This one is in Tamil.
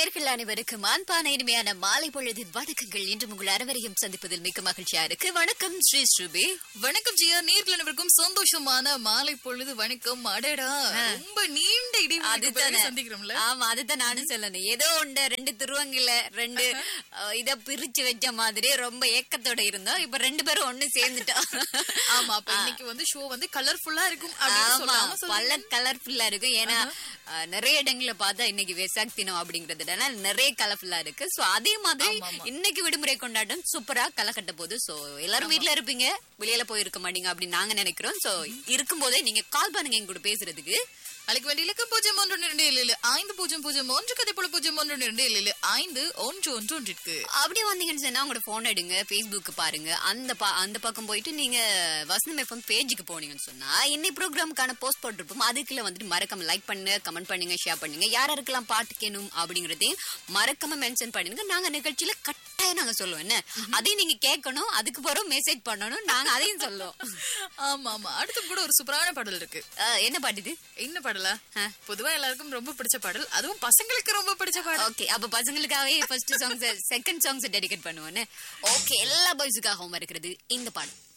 நேர்கள் அனைவருக்கும் அன்பான இனிமையான மாலை பொழுதின் வணக்கங்கள் இன்று உங்கள் அனைவரையும் சந்திப்பதில் மிக்க மகிழ்ச்சியா இருக்கு வணக்கம் ஸ்ரீ ஸ்ருபி வணக்கம் ஜியா நேர்கள் அனைவருக்கும் சந்தோஷமான மாலை பொழுது வணக்கம் அடடா ரொம்ப நீண்ட இடைவெளிக்கு பிறகு சந்திக்கிறோம்ல ஆமா அதுதான் நானும் சொல்லணும் ஏதோ ஒன்று ரெண்டு துருவங்கள ரெண்டு அஹ், இத பிரிச்சு வச்ச மாதிரி ரொம்ப ஏக்கத்தோட இருந்தோம் இப்ப ரெண்டு பேரும் ஒண்ணு சேர்ந்துட்டோம் ஆமா அப்ப இன்னைக்கு வந்து ஷோ வந்து கலர்ஃபுல்லா இருக்கும் அப்படின்னு ஆமா சொல்லாம சொல்லுங்க. பல கலர்ஃபுல்லா இருக்கும் ஏன்னா அஹ், நிறைய இடங்கள்ல பார்த்தா இன்னைக்கு வெசாக் தினம் அப்படிங்கறதுனால நிறைய கலர்ஃபுல்லா இருக்கு சோ அதே மாதிரி இன்னைக்கு விடுமுறை கொண்டாட்டம் சூப்பரா களை கட்ட போகுது சோ எல்லாரும் வீட்ல இருப்பீங்க வெளியில போய் இருக்க மாட்டீங்க அப்படின்னு நாங்க நினைக்கிறோம் சோ இருக்கும்போதே நீங்க கால் பண்ணுங்க எங்க கூட பேசுறதுக்கு அழைக்க வேண்டிய இலக்கம் பூஜ்ஜியம் ஒன்று இரண்டு ஏழு ஏழு ஐந்து பூஜ்ஜியம் பூஜ்ஜியம் ஒன்று கதை போல பூஜ்ஜியம் ஒன்று இரண்டு ஏழு ஏழு ஐந்து ஒன்று ஒன்று ஒன்றிற்கு அப்படியே வந்தீங்கன்னு சொன்னா உங்களோட போன் எடுங்க Facebook பாருங்க அந்த பா- அந்த பக்கம் போயிட்டு நீங்க வசனம் எஃப்எம் பேஜுக்கு போனீங்கன்னு சொன்னா இன்னைக்கு ப்ரோக்ராமுக்கான போஸ்ட் போட்டிருப்போம் அதுக்குள்ள வந்துட்டு மறக்காம லைக் பண்ணுங்க கமெண்ட் பண்ணுங்க ஷேர் பண்ணுங்க யார் யாருக்கெல்லாம் பாட்டு கேணும் அப்படிங்கறதையும் மறக்காம மென்ஷன் பண்ணுங்க நாங்க நிகழ்ச்சியில கட்டாயம் நாங்க சொல்லுவோம் என்ன அதையும் நீங்க கேட்கணும் அதுக்கு பிறகு மெசேஜ் பண்ணணும் நாங்க அதையும் சொல்லுவோம் ஆமா ஆமா அடுத்து கூட ஒரு சூப்பரான பாடல் இருக்கு அஹ், என்ன பாட்டு இது என்ன பாடலா பொதுவா எல்லாருக்கும் ரொம்ப பிடிச்ச பாடல் அதுவும் பசங்களுக்கு ரொம்ப பிடிச்ச பாடல் ஓகே அப்ப பசங்களுக்காகவே first songs second songs dedicate பண்ணுவோன்னு ஓகே எல்லா பாய்ஸுக்காகவும் இருக்கிறது இந்த பாடம்